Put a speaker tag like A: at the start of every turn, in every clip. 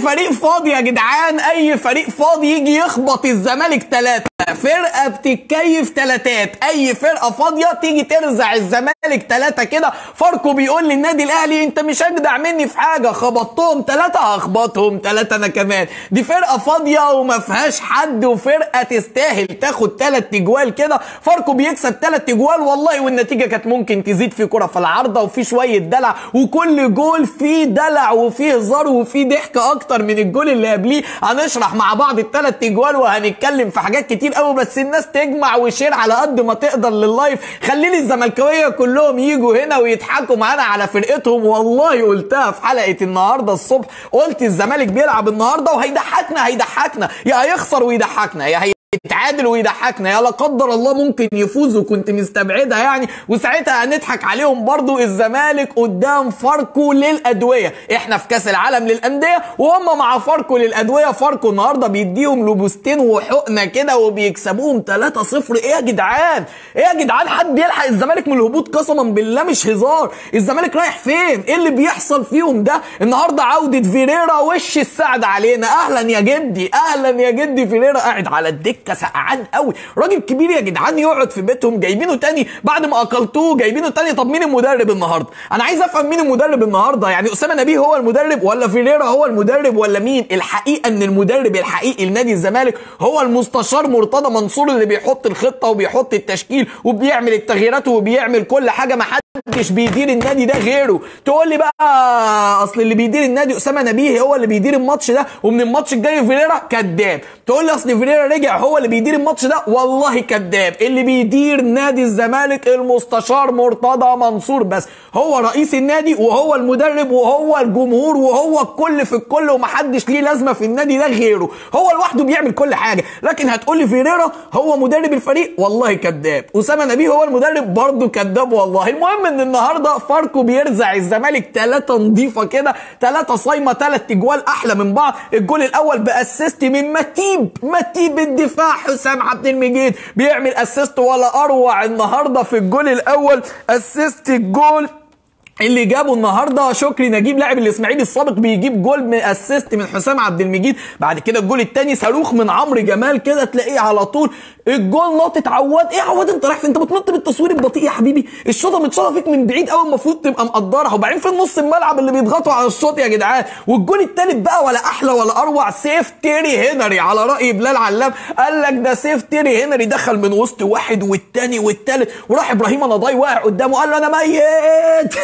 A: فريق فاضي يا جدعان اي فريق فاضي يجي يخبط الزمالك ثلاثة فرقة بتتكيف تلاتات اي فرقة فاضية تيجي ترزع الزمالك ثلاثة كده فاركو بيقول للنادي الاهلي انت مش اجدع مني في حاجة خبطتهم ثلاثة هخبطهم ثلاثة انا كمان دي فرقة فاضية وما فيهاش حد وفرقة تستاهل تاخد ثلاث تجوال كده فاركو بيكسب ثلاث تجوال والله والنتيجة كانت ممكن تزيد في كرة في العارضة وفي شوية دلع وكل جول فيه دلع وفيه هزار وفيه ضحك اكتر من الجول اللي قبليه هنشرح مع بعض الثلاث تجوال وهنتكلم في حاجات كتير قوي بس الناس تجمع وشير على قد ما تقدر لللايف خلي لي الزملكاويه كلهم يجوا هنا ويضحكوا معانا على فرقتهم والله قلتها في حلقه النهارده الصبح قلت الزمالك بيلعب النهارده وهيضحكنا هيضحكنا يا هيخسر ويضحكنا يا هي يتعادل ويضحكنا يا لا قدر الله ممكن يفوز وكنت مستبعدها يعني وساعتها هنضحك عليهم برضو الزمالك قدام فاركو للادويه احنا في كاس العالم للانديه وهم مع فاركو للادويه فاركو النهارده بيديهم لبوستين وحقنه كده وبيكسبوهم 3-0 ايه يا جدعان ايه يا جدعان حد يلحق الزمالك من الهبوط قسما بالله مش هزار الزمالك رايح فين ايه اللي بيحصل فيهم ده النهارده عوده فيريرا وش السعد علينا اهلا يا جدي اهلا يا جدي فيريرا قاعد على الدكه الدكه سقعان قوي راجل كبير يا جدعان يقعد في بيتهم جايبينه تاني بعد ما اكلتوه جايبينه تاني طب مين المدرب النهارده انا عايز افهم مين المدرب النهارده يعني اسامه نبيه هو المدرب ولا فيريرا هو المدرب ولا مين الحقيقه ان المدرب الحقيقي لنادي الزمالك هو المستشار مرتضى منصور اللي بيحط الخطه وبيحط التشكيل وبيعمل التغييرات وبيعمل كل حاجه ما محدش بيدير النادي ده غيره تقول لي بقى اصل اللي بيدير النادي اسامه نبيه هو اللي بيدير الماتش ده ومن الماتش الجاي فيريرا كذاب تقول لي اصل فيريرا رجع هو اللي بيدير الماتش ده والله كذاب اللي بيدير نادي الزمالك المستشار مرتضى منصور بس هو رئيس النادي وهو المدرب وهو الجمهور وهو الكل في الكل ومحدش ليه لازمه في النادي ده غيره هو لوحده بيعمل كل حاجه لكن هتقول لي فيريرا هو مدرب الفريق والله كذاب اسامه نبيه هو المدرب برضه كذاب والله المهم ان النهارده فاركو بيرزع الزمالك ثلاثه نظيفه كده ثلاثه صايمه ثلاث اجوال احلى من بعض الجول الاول باسيست من متيب متيب الدفاع حسام عبد المجيد بيعمل اسيست ولا اروع النهارده في الجول الاول اسيست الجول اللي جابه النهارده شكري نجيب لاعب الاسماعيلي السابق بيجيب جول من اسيست من حسام عبد المجيد بعد كده الجول الثاني صاروخ من عمرو جمال كده تلاقيه على طول الجول ناطط عواد ايه عواد انت رايح فين انت بتنط بالتصوير البطيء يا حبيبي الشوطه متشاطه فيك من بعيد قوي المفروض تبقى مقدرها وبعدين في نص الملعب اللي بيضغطوا على الشوط يا جدعان والجول الثالث بقى ولا احلى ولا اروع سيف تيري هنري على راي بلال علام قال لك ده سيف تيري هنري دخل من وسط واحد والثاني والثالث وراح ابراهيم نضاي واقع قدامه قال له انا ميت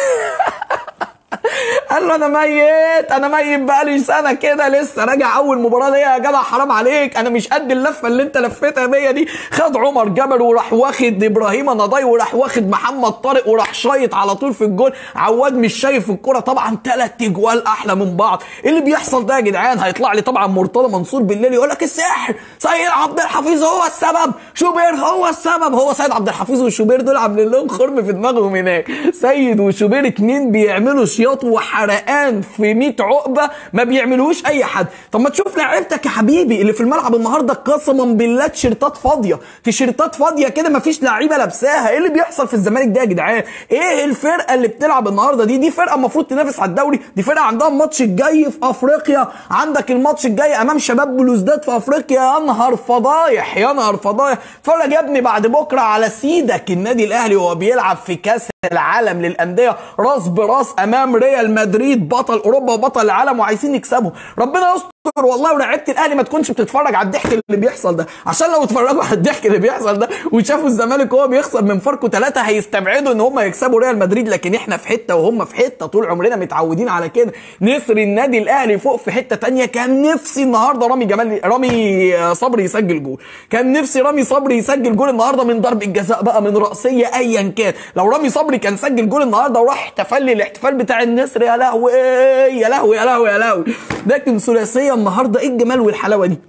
A: قال له انا ميت انا ميت بقالي سنه كده لسه راجع اول مباراه ليا يا جدع حرام عليك انا مش قد اللفه اللي انت لفيتها بيا دي خد عمر جبل وراح واخد ابراهيم نضاي وراح واخد محمد طارق وراح شايط على طول في الجول عواد مش شايف الكره طبعا ثلاث اجوال احلى من بعض ايه اللي بيحصل ده يا جدعان هيطلع لي طبعا مرتضى منصور بالليل يقول لك السحر سيد عبد الحفيظ هو السبب شوبير هو السبب هو سيد عبد الحفيظ وشوبير دول عاملين لهم خرم في دماغهم هناك سيد وشوبير اتنين بيعملوا شياط وحرقان في 100 عقبه ما بيعملوش اي حد طب ما تشوف لعيبتك يا حبيبي اللي في الملعب النهارده قسما بالله تيشيرتات فاضيه تيشيرتات فاضيه كده ما فيش لعيبه لابساها ايه اللي بيحصل في الزمالك ده يا جدعان ايه الفرقه اللي بتلعب النهارده دي دي فرقه المفروض تنافس على الدوري دي فرقه عندها الماتش الجاي في افريقيا عندك الماتش الجاي امام شباب بلوزداد في افريقيا يا نهار فضايح يا نهار فضايح اتفرج يا ابني بعد بكره على سيدك النادي الاهلي وهو بيلعب في كاس العالم للانديه راس براس امام ريال مدريد بطل اوروبا وبطل العالم وعايزين يكسبوا ربنا يستر والله ولعيبه الاهلي ما تكونش بتتفرج على الضحك اللي بيحصل ده عشان لو اتفرجوا على الضحك اللي بيحصل ده وشافوا الزمالك وهو بيخسر من فاركو ثلاثه هيستبعدوا ان هم يكسبوا ريال مدريد لكن احنا في حته وهم في حته طول عمرنا متعودين على كده نسر النادي الاهلي فوق في حته تانية كان نفسي النهارده رامي جمال رامي صبري يسجل جول كان نفسي رامي صبري يسجل جول النهارده من ضربه جزاء بقى من راسيه ايا كان لو رامي صبري كان سجل جول النهارده وراح احتفل لي الاحتفال بتاع النسر يا لهوي يا لهوي يا لهوي يا لهوي لكن ثلاثيه النهارده ايه الجمال والحلاوه دي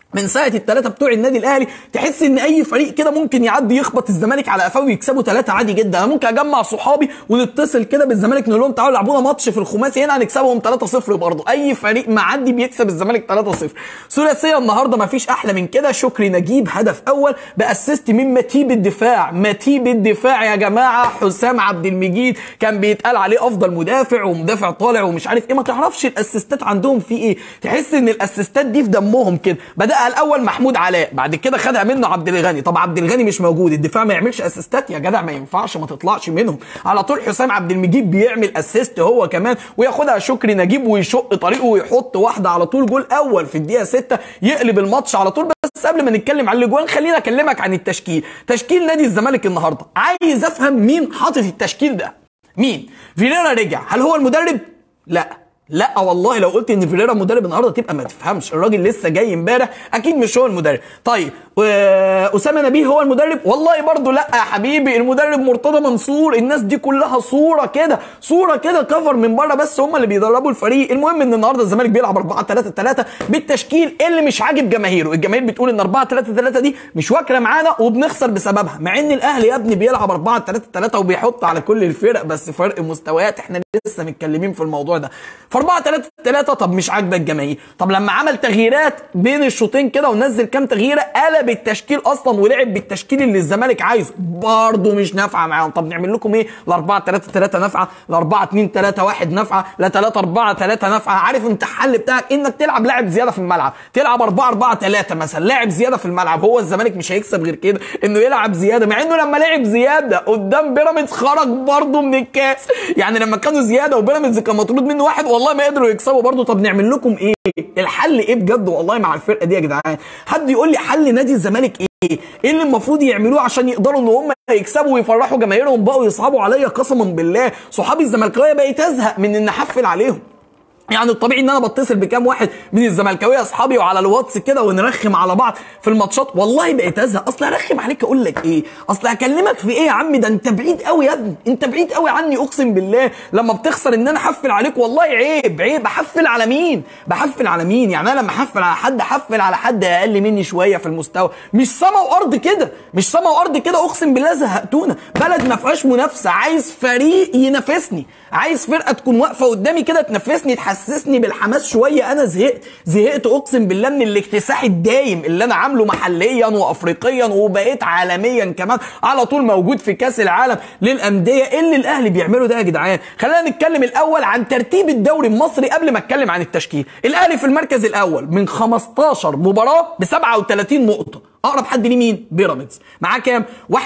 A: من ساعه الثلاثه بتوع النادي الاهلي تحس ان اي فريق كده ممكن يعدي يخبط الزمالك على قفاه ويكسبوا ثلاثه عادي جدا انا ممكن اجمع صحابي ونتصل كده بالزمالك نقول لهم تعالوا لعبونا ماتش في الخماسي هنا هنكسبهم 3-0 برضه اي فريق معدي بيكسب الزمالك 3-0 ثلاثيه النهارده ما فيش احلى من كده شكري نجيب هدف اول باسيست من متيب الدفاع متيب الدفاع يا جماعه حسام عبد المجيد كان بيتقال عليه افضل مدافع ومدافع طالع ومش عارف ايه ما تعرفش الاسيستات عندهم في ايه تحس ان الاسيستات دي في دمهم كده بدأ الاول محمود علاء بعد كده خدها منه عبد الغني طب عبد الغني مش موجود الدفاع ما يعملش اسيستات يا جدع ما ينفعش ما تطلعش منهم على طول حسام عبد المجيد بيعمل اسيست هو كمان وياخدها شكري نجيب ويشق طريقه ويحط واحده على طول جول اول في الدقيقه 6 يقلب الماتش على طول بس قبل ما نتكلم عن الاجوان خلينا اكلمك عن التشكيل تشكيل نادي الزمالك النهارده عايز افهم مين حاطط التشكيل ده مين فيريرا رجع هل هو المدرب لا لا والله لو قلت ان فيريرا مدرب النهارده تبقى ما تفهمش الراجل لسه جاي امبارح اكيد مش هو المدرب طيب اسامه نبيه هو المدرب والله برضو لا يا حبيبي المدرب مرتضى منصور الناس دي كلها صوره كده صوره كده كفر من بره بس هم اللي بيدربوا الفريق المهم ان النهارده الزمالك بيلعب 4 3 3 بالتشكيل اللي مش عاجب جماهيره الجماهير بتقول ان 4 3 3 دي مش واكله معانا وبنخسر بسببها مع ان الاهلي يا ابني بيلعب 4 3 3 وبيحط على كل الفرق بس فرق مستويات احنا لسه متكلمين في الموضوع ده ف 4 3 3 طب مش عاجبه الجماهير طب لما عمل تغييرات بين الشوطين كده ونزل كام تغييره قلب التشكيل اصلا ولعب بالتشكيل اللي الزمالك عايزه برضه مش نافعه معاهم طب نعمل لكم ايه ال 4 3 3 نافعه ال 4 2 3 1 نافعه لا 3 4 3 نافعه عارف انت الحل بتاعك انك تلعب لاعب زياده في الملعب تلعب 4 4 3 مثلا لاعب زياده في الملعب هو الزمالك مش هيكسب غير كده انه يلعب زياده مع انه لما لعب زياده قدام بيراميدز خرج برضه من الكاس يعني لما كانوا زياده وبيراميدز كان مطرود منه واحد والله ما قدروا يكسبوا برضه طب نعمل لكم ايه الحل ايه بجد والله مع الفرقه دي يا جدعان حد يقول لي حل نادي الزمالك ايه ايه اللي المفروض يعملوه عشان يقدروا ان هم يكسبوا ويفرحوا جماهيرهم بقوا يصعبوا عليا قسما بالله صحابي الزملكاويه بقيت ازهق من ان احفل عليهم يعني الطبيعي ان انا بتصل بكام واحد من الزملكاويه اصحابي وعلى الواتس كده ونرخم على بعض في الماتشات والله بقيت ازهق اصل هرخم عليك اقول لك ايه اصل هكلمك في ايه يا عم ده انت بعيد قوي يا ابني انت بعيد قوي عني اقسم بالله لما بتخسر ان انا احفل عليك والله عيب عيب بحفل على مين بحفل على مين يعني انا لما احفل على حد احفل على حد اقل مني شويه في المستوى مش سما وارض كده مش سما وارض كده اقسم بالله زهقتونا بلد ما فيهاش منافسه عايز فريق ينافسني عايز فرقه تكون واقفه قدامي كده تنافسني تحسسني بالحماس شويه انا زهقت زهقت اقسم بالله من الاكتساح الدايم اللي انا عامله محليا وافريقيا وبقيت عالميا كمان على طول موجود في كاس العالم للانديه إيه اللي الاهلي بيعمله ده يا جدعان خلينا نتكلم الاول عن ترتيب الدوري المصري قبل ما اتكلم عن التشكيل الاهلي في المركز الاول من 15 مباراه ب 37 نقطه اقرب حد ليه مين بيراميدز معاه كام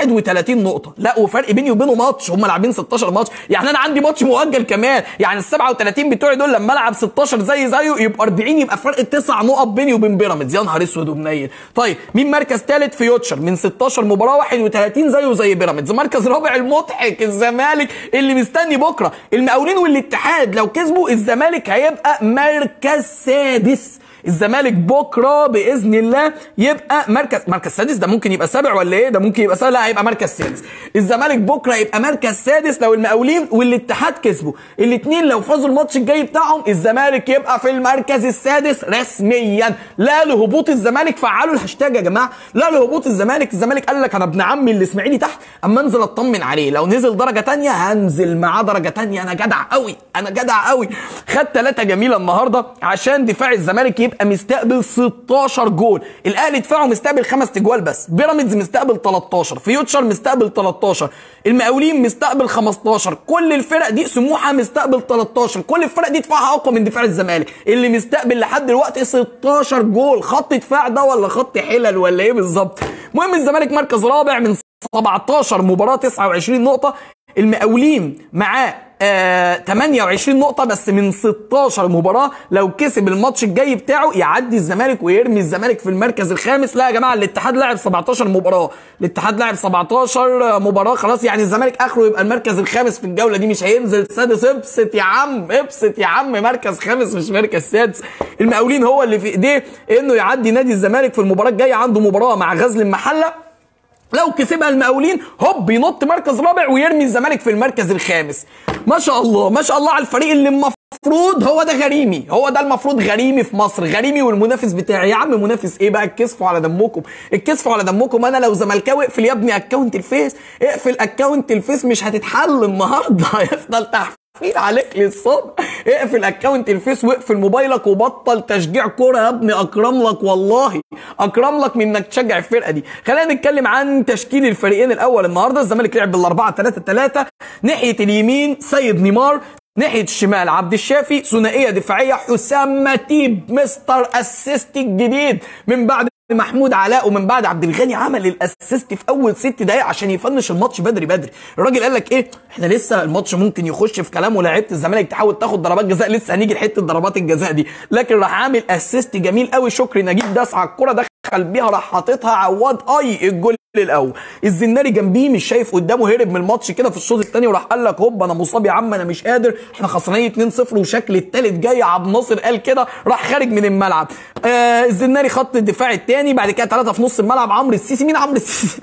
A: 31 نقطه لا وفرق بيني وبينه ماتش هم لاعبين 16 ماتش يعني انا عندي ماتش مؤجل كمان يعني ال 37 بتوعي دول لما العب 16 زي زيه يبقى 40 يبقى فرق 9 نقط بيني وبين بيراميدز يا نهار اسود ومنيل طيب مين مركز ثالث فيوتشر من 16 مباراه 31 زيه زي بيراميدز مركز رابع المضحك الزمالك اللي مستني بكره المقاولين والاتحاد لو كسبوا الزمالك هيبقى مركز سادس الزمالك بكره باذن الله يبقى مركز مركز سادس ده ممكن يبقى سابع ولا ايه ده ممكن يبقى سابع لا هيبقى مركز سادس الزمالك بكره يبقى مركز سادس لو المقاولين والاتحاد كسبوا الاثنين لو فازوا الماتش الجاي بتاعهم الزمالك يبقى في المركز السادس رسميا لا لهبوط الزمالك فعلوا الهاشتاج يا جماعه لا لهبوط الزمالك الزمالك قال لك انا ابن عمي الاسماعيلي تحت اما انزل اطمن عليه لو نزل درجه تانية هنزل معاه درجه تانية انا جدع قوي انا جدع قوي خد ثلاثه جميله النهارده عشان دفاع الزمالك يبقى مستقبل 16 جول الاهلي دفاعه مستقبل خمس تجوال بس بيراميدز مستقبل 13 فيوتشر مستقبل 13 المقاولين مستقبل 15 كل الفرق دي سموحه مستقبل 13 كل الفرق دي دفاعها اقوى من دفاع الزمالك اللي مستقبل لحد دلوقتي 16 جول خط دفاع ده ولا خط حلل ولا ايه بالظبط المهم الزمالك مركز رابع من 17 مباراه 29 نقطه المقاولين معاه آه 28 نقطة بس من 16 مباراة لو كسب الماتش الجاي بتاعه يعدي الزمالك ويرمي الزمالك في المركز الخامس لا يا جماعة الاتحاد لعب 17 مباراة الاتحاد لعب 17 مباراة خلاص يعني الزمالك اخره يبقى المركز الخامس في الجولة دي مش هينزل سادس ابسط يا عم ابسط يا عم مركز خامس مش مركز سادس المقاولين هو اللي في ايديه انه يعدي نادي الزمالك في المباراة الجاية عنده مباراة مع غزل المحلة لو كسبها المقاولين هوب ينط مركز رابع ويرمي الزمالك في المركز الخامس ما شاء الله ما شاء الله على الفريق اللي المفروض هو ده غريمي هو ده المفروض غريمي في مصر غريمي والمنافس بتاعي يا عم منافس ايه بقى الكسفوا على دمكم الكسفوا على دمكم انا لو زملكاوي اقفل يا ابني اكونت الفيس اقفل اكونت الفيس مش هتتحل النهارده هيفضل تحفيل عليك للصبح اقفل اكونت الفيس واقفل موبايلك وبطل تشجيع كوره يا ابني اكرم لك والله اكرم لك من انك تشجع الفرقه دي خلينا نتكلم عن تشكيل الفريقين الاول النهارده الزمالك لعب بالاربعه 3 3 ناحيه اليمين سيد نيمار ناحيه الشمال عبد الشافي ثنائيه دفاعيه حسام متيب مستر اسيست الجديد من بعد محمود علاء ومن بعد عبد الغني عمل الاسيست في اول ست دقايق عشان يفنش الماتش بدري بدري الراجل قال لك ايه احنا لسه الماتش ممكن يخش في كلام ولاعيبه الزمالك تحاول تاخد ضربات جزاء لسه هنيجي لحته ضربات الجزاء دي لكن راح عامل اسيست جميل قوي شكري نجيب داس على الكره دخل بيها راح حاططها عواد اي الجول الاول الزناري جنبيه مش شايف قدامه هرب من الماتش كده في الشوط الثاني وراح قال لك هوب انا مصاب يا عم انا مش قادر احنا خسرانين 2-0 وشكل الثالث جاي عبد الناصر قال كده راح خارج من الملعب آه الزناري خط الدفاع الثاني بعد كده ثلاثه في نص الملعب عمرو السيسي مين عمرو السيسي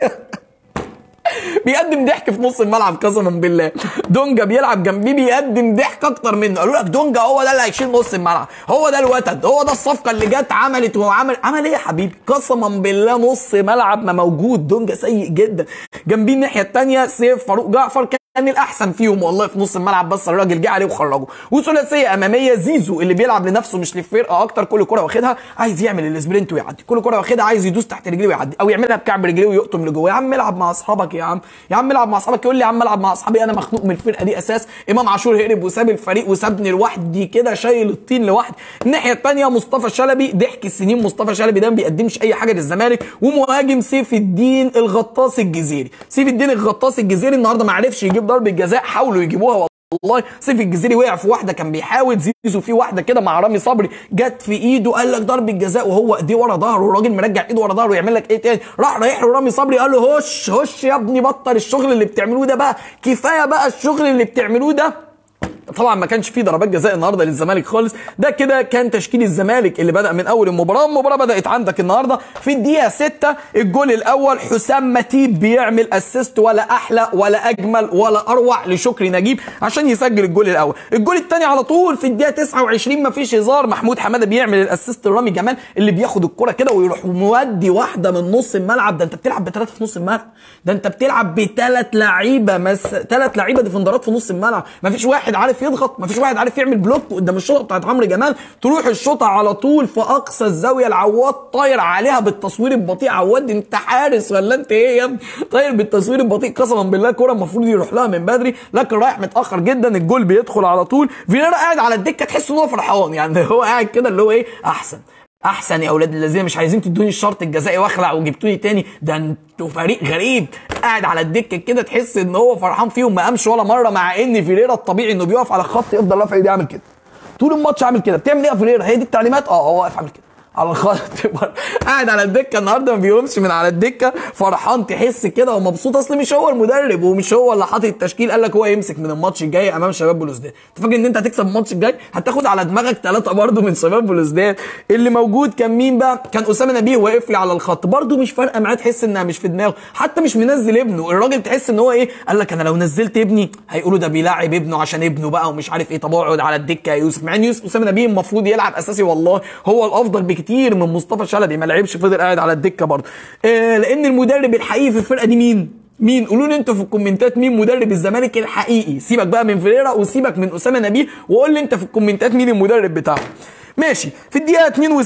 A: بيقدم ضحك في نص الملعب قسما بالله دونجا بيلعب جنبيه بيقدم ضحك اكتر منه قالوا لك دونجا هو ده اللي هيشيل نص الملعب هو ده الوتد هو ده الصفقه اللي جت عملت وعمل عمل ايه يا حبيبي قسما بالله نص ملعب ما موجود دونجا سيء جدا جنبيه الناحيه الثانيه سيف فاروق جعفر كان الاحسن فيهم والله في نص الملعب بس الراجل جه عليه وخرجه وثلاثيه اماميه زيزو اللي بيلعب لنفسه مش للفرقه اكتر كل كره واخدها عايز يعمل السبرنت ويعدي كل كره واخدها عايز يدوس تحت رجليه ويعدي او يعملها بكعب رجليه ويقطم لجوه يا عم العب مع اصحابك يا عم يا عم العب مع اصحابك يقول لي يا عم العب مع اصحابي انا مخنوق من الفرقه دي اساس امام عاشور هرب وساب الفريق وسابني لوحدي كده شايل الطين لوحدي الناحيه الثانيه مصطفى شلبي ضحك السنين مصطفى شلبي ده ما بيقدمش اي حاجه للزمالك ومهاجم سيف الدين الغطاس الجزيري سيف الدين الغطاس الجزيري النهارده ما عرفش يجيب ضربه جزاء حاولوا يجيبوها والله سيف الجزيري وقع في واحده كان بيحاول زيزو في واحده كده مع رامي صبري جت في ايده قال لك ضربه جزاء وهو ايديه ورا ظهره والراجل مرجع ايده ورا ظهره يعمل لك ايه تاني راح رايح له رامي صبري قال له هش هش يا ابني بطل الشغل اللي بتعملوه ده بقى كفايه بقى الشغل اللي بتعملوه ده طبعا ما كانش فيه ضربات جزاء النهارده للزمالك خالص ده كده كان تشكيل الزمالك اللي بدا من اول المباراه المباراه بدات عندك النهارده في الدقيقه 6 الجول الاول حسام متيب بيعمل اسيست ولا احلى ولا اجمل ولا اروع لشكري نجيب عشان يسجل الجول الاول الجول الثاني على طول في الدقيقه 29 ما فيش هزار محمود حماده بيعمل الاسيست لرامي جمال اللي بياخد الكره كده ويروح مودي واحده من نص الملعب ده انت بتلعب بثلاثه في نص الملعب ده انت بتلعب بثلاث لعيبه مس ثلاث لعيبه ديفندرات في نص الملعب ما فيش واحد عارف يضغط ما فيش واحد عارف يعمل بلوك قدام الشوطه بتاعت عمرو جمال تروح الشوطه على طول في اقصى الزاويه العواد طاير عليها بالتصوير البطيء عواد انت حارس ولا انت ايه يا ابني طاير بالتصوير البطيء قسما بالله كوره المفروض يروح لها من بدري لكن رايح متاخر جدا الجول بيدخل على طول فيريرا قاعد على الدكه تحس ان هو فرحان يعني هو قاعد كده اللي هو ايه احسن احسن يا اولاد الذين مش عايزين تدوني الشرط الجزائي واخلع وجبتوني تاني ده انتوا فريق غريب قاعد على الدكه كده تحس ان هو فرحان فيهم ما قامش ولا مره مع ان فيريرا الطبيعي انه بيقف على الخط يفضل رافع ايديه عامل كده طول الماتش عامل كده بتعمل ايه يا فيريرا هي دي التعليمات اه هو واقف عامل كده على الخط قاعد على الدكه النهارده ما بيقومش من على الدكه فرحان تحس كده ومبسوط اصل مش هو المدرب ومش هو اللي حاطط التشكيل قال لك هو يمسك من الماتش الجاي امام شباب بلوزداد انت فاكر ان انت هتكسب الماتش الجاي هتاخد على دماغك ثلاثه برده من شباب بلوزداد اللي موجود كان مين بقى كان اسامه نبيه واقف لي على الخط برده مش فارقه معاه تحس انها مش في دماغه حتى مش منزل ابنه الراجل تحس ان هو ايه قال لك انا لو نزلت ابني هيقولوا ده بيلاعب ابنه عشان ابنه بقى ومش عارف ايه طب اقعد على الدكه يا يوسف مع ان يوسف اسامه نبيه المفروض يلعب اساسي والله هو الافضل بكتير من مصطفى شلبي ما لعبش فضل قاعد على الدكه برضه آه لان المدرب الحقيقي في الفرقه دي مين مين قولوا لي انتوا في الكومنتات مين مدرب الزمالك الحقيقي سيبك بقى من فيريرا وسيبك من اسامه نبيه وقول لي انت في الكومنتات مين المدرب بتاعه ماشي في الدقيقه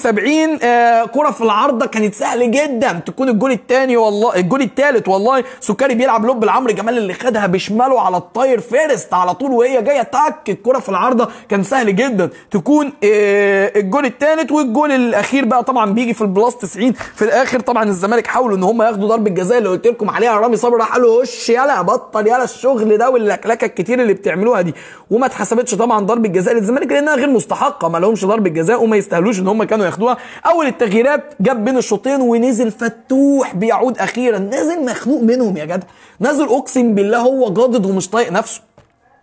A: 72 آه كره في العارضه كانت سهل جدا تكون الجول الثاني والله الجول الثالث والله سكري بيلعب لوب لعمرو جمال اللي خدها بشماله على الطاير فيرست على طول وهي جايه تك الكره في العارضه كان سهل جدا تكون آه الجول الثالث والجول الاخير بقى طبعا بيجي في البلاس 90 في الاخر طبعا الزمالك حاولوا ان هم ياخدوا ضربه جزاء اللي قلت لكم عليها رامي صبري راح قال له وش يلا بطل يلا الشغل ده واللكلكه الكتير اللي بتعملوها دي وما اتحسبتش طبعا ضربه جزاء للزمالك لانها غير مستحقه ما لهمش ضربه جزاء وما يستاهلوش ان هم كانوا ياخدوها اول التغييرات جاب بين الشوطين ونزل فتوح بيعود اخيرا نازل مخنوق منهم يا جدع نازل اقسم بالله هو جادد ومش طايق نفسه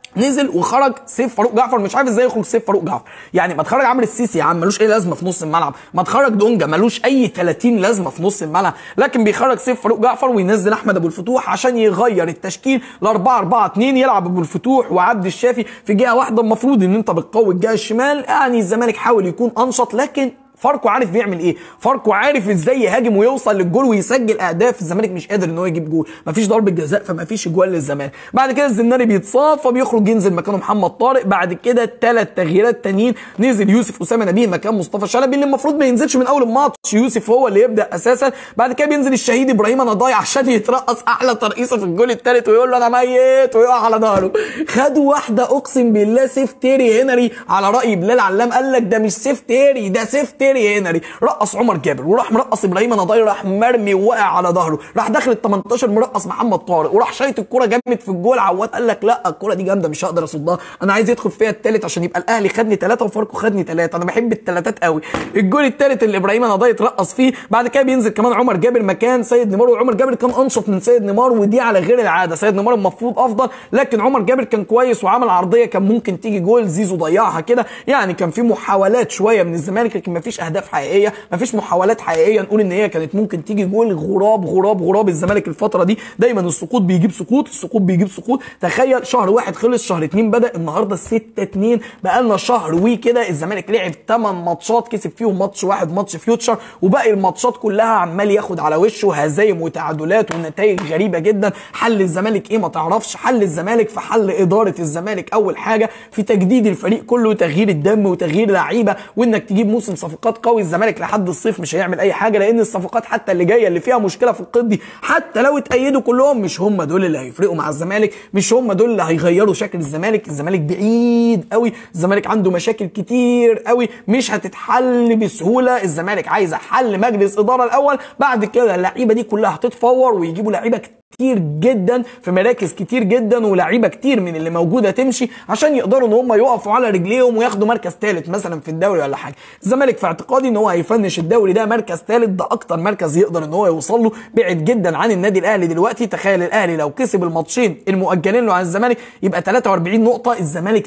A: نزل وخرج سيف فاروق جعفر مش عارف ازاي يخرج سيف فاروق جعفر يعني ما تخرج عمرو السيسي يا عم ملوش اي لازمه في نص الملعب ما تخرج دونجا ملوش اي 30 لازمه في نص الملعب لكن بيخرج سيف فاروق جعفر وينزل احمد ابو الفتوح عشان يغير التشكيل ل 4 4 2 يلعب ابو الفتوح وعبد الشافي في جهه واحده المفروض ان انت بتقوي الجهه الشمال يعني الزمالك حاول يكون انشط لكن فاركو عارف بيعمل ايه فاركو عارف ازاي يهاجم ويوصل للجول ويسجل اهداف الزمالك مش قادر ان هو يجيب جول مفيش ضربه جزاء فما فيش جوال للزمالك بعد كده الزناري بيتصاب فبيخرج ينزل مكانه محمد طارق بعد كده ثلاث تغييرات تانيين نزل يوسف اسامه نبيه مكان مصطفى شلبي اللي المفروض ما ينزلش من اول الماتش يوسف هو اللي يبدا اساسا بعد كده بينزل الشهيد ابراهيم انا ضايع عشان يترقص احلى ترقيصه في الجول الثالث ويقول له انا ميت ويقع على ظهره خدوا واحده اقسم بالله سيف تيري هنري على راي بلال علام قال لك ده مش سيف تيري ده سيف تيري هنري رقص عمر جابر وراح مرقص ابراهيم نضاي راح مرمي وقع على ظهره راح داخل ال 18 مرقص محمد طارق وراح شايط الكوره جامد في الجول عواد قال لك لا الكوره دي جامده مش هقدر اصدها انا عايز يدخل فيها الثالث عشان يبقى الاهلي خدني ثلاثه وفاركو خدني ثلاثه انا بحب الثلاثات قوي الجول الثالث اللي ابراهيم نضاي اترقص فيه بعد كده بينزل كمان عمر جابر مكان سيد نيمار وعمر جابر كان انشط من سيد نيمار ودي على غير العاده سيد نيمار المفروض افضل لكن عمر جابر كان كويس وعمل عرضيه كان ممكن تيجي جول زيزو ضيعها كده يعني كان في محاولات شويه من الزمالك لكن مفيش اهداف حقيقيه مفيش محاولات حقيقيه نقول ان هي كانت ممكن تيجي جول غراب غراب غراب الزمالك الفتره دي دايما السقوط بيجيب سقوط السقوط بيجيب سقوط تخيل شهر واحد خلص شهر اتنين بدا النهارده 6 2 بقى لنا شهر وي كده الزمالك لعب 8 ماتشات كسب فيهم ماتش واحد ماتش فيوتشر وباقي الماتشات كلها عمال ياخد على وشه هزايم وتعادلات ونتائج غريبه جدا حل الزمالك ايه ما تعرفش حل الزمالك في حل اداره الزمالك اول حاجه في تجديد الفريق كله تغيير الدم وتغيير لعيبه وانك تجيب موسم صفقات قوي الزمالك لحد الصيف مش هيعمل اي حاجه لان الصفقات حتى اللي جايه اللي فيها مشكله في القيد دي حتى لو اتأيدوا كلهم مش هم دول اللي هيفرقوا مع الزمالك مش هم دول اللي هيغيروا شكل الزمالك الزمالك بعيد قوي الزمالك عنده مشاكل كتير قوي مش هتتحل بسهوله الزمالك عايزه حل مجلس اداره الاول بعد كده اللعيبه دي كلها هتتفور ويجيبوا لعيبه كتير جدا في مراكز كتير جدا ولاعيبه كتير من اللي موجوده تمشي عشان يقدروا ان هم يقفوا على رجليهم وياخدوا مركز ثالث مثلا في الدوري ولا حاجه الزمالك في اعتقادي ان هو هيفنش الدوري ده مركز ثالث ده اكتر مركز يقدر ان هو يوصل له بعد جدا عن النادي الاهلي دلوقتي تخيل الاهلي لو كسب الماتشين المؤجلين له عن الزمالك يبقى 43 نقطه الزمالك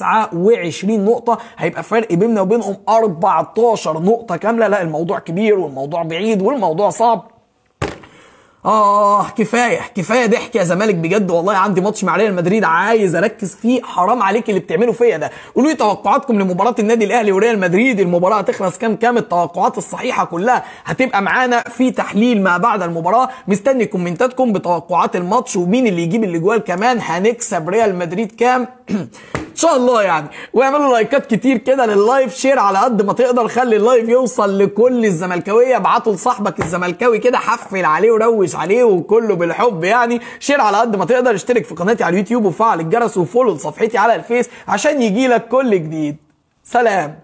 A: 29 نقطه هيبقى فرق بيننا وبينهم 14 نقطه كامله لا الموضوع كبير والموضوع بعيد والموضوع صعب اه كفايه كفايه ضحك يا زمالك بجد والله عندي ماتش مع ريال مدريد عايز اركز فيه حرام عليك اللي بتعمله فيا ده قولوا لي توقعاتكم لمباراه النادي الاهلي وريال مدريد المباراه هتخلص كام كام التوقعات الصحيحه كلها هتبقى معانا في تحليل ما بعد المباراه مستني كومنتاتكم بتوقعات الماتش ومين اللي يجيب الاجوال كمان هنكسب ريال مدريد كام ان شاء الله يعني واعملوا لايكات كتير كده لللايف شير على قد ما تقدر خلي اللايف يوصل لكل الزملكاويه ابعتوا لصاحبك الزملكاوي كده حفل عليه وروش عليه وكله بالحب يعني شير على قد ما تقدر اشترك في قناتي على اليوتيوب وفعل الجرس وفولو لصفحتي على الفيس عشان يجيلك كل جديد سلام